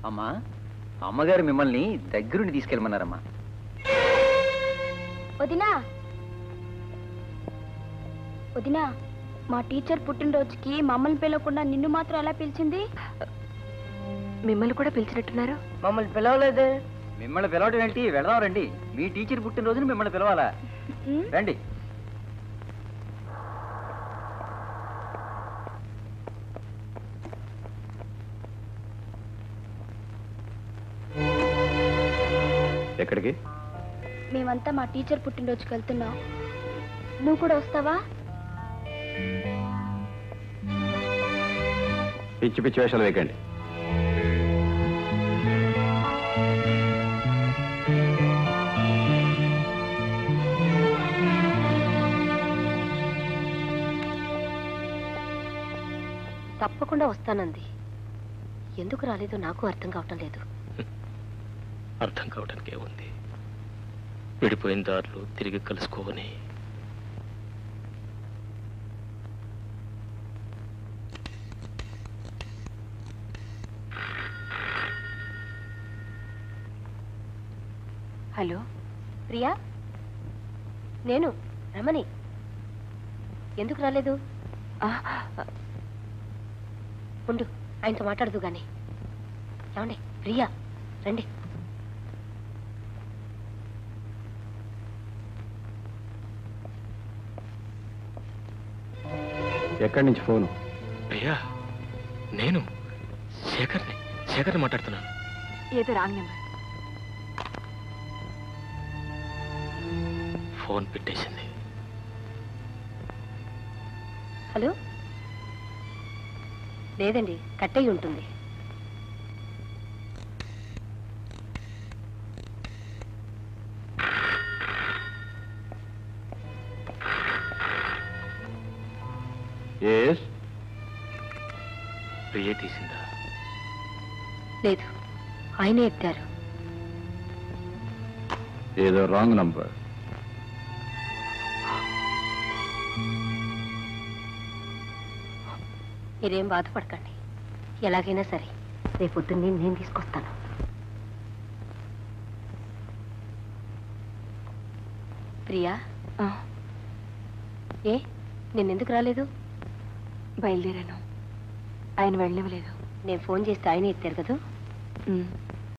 అమ్మా అమ్మగారు మిమ్మల్ని దగ్గరుండి తీసుకెళ్ళమన్నారమ్మా వదినా వదినా మా టీచర్ పుట్టినరోజుకి మమ్మల్ని పిలవకుండా నిన్ను మాత్రం ఎలా పిలిచింది మిమ్మల్ని కూడా పిలిచినట్టున్నారు మమ్మల్ని పిలవలేదే మిమ్మల్ని పిలవడం ఏంటి వెళదాం రండి మీ టీచర్ పుట్టినరోజున మిమ్మల్ని పిలవాలా ఉమ్, రండి ఎక్కడికి మేమంతా మా టీచర్ పుట్టినరోజుకి వెళ్తున్నాం నువ్వు కూడా వస్తావా పిచ్చి పిచ్చి వేషాలు వేయకండి తప్పకుండా వస్తానంది ఎందుకు రాలేదో నాకు అర్థం కావటం లేదు అర్థం కావడానికి ఏముంది విడిపోయిన దారులు తిరిగి కలుసుకోవని హలో ప్రియా నేను రమణి ఎందుకు రాలేదు ఆ, ఉండు ఆయనతో మాట్లాడదు గాని ఏమండి ప్రియా రండి ఎక్కడి నుంచి ఫోను ప్రియా నేను శేఖర్ని శేఖర్ని మాట్లాడుతున్నాను ఏదో రాంగ్ నెంబర్ ఫోన్ పెట్టేసింది హలో లేదండి కట్టయి ఉంటుంది ఎస్ ప్రియే తీసిందా లేదు ఆయనే ఎత్తారు ఏదో రాంగ్ నంబర్ మీరేం బాధపడకండి ఎలాగైనా సరే రేపొద్దున్నే నేను తీసుకొస్తాను ప్రియా ఏ నేనెందుకు రాలేదు బయలుదేరాను ఆయన వెళ్ళనివ్వలేదు నేను ఫోన్ చేస్తే ఆయన ఎత్తారు కదా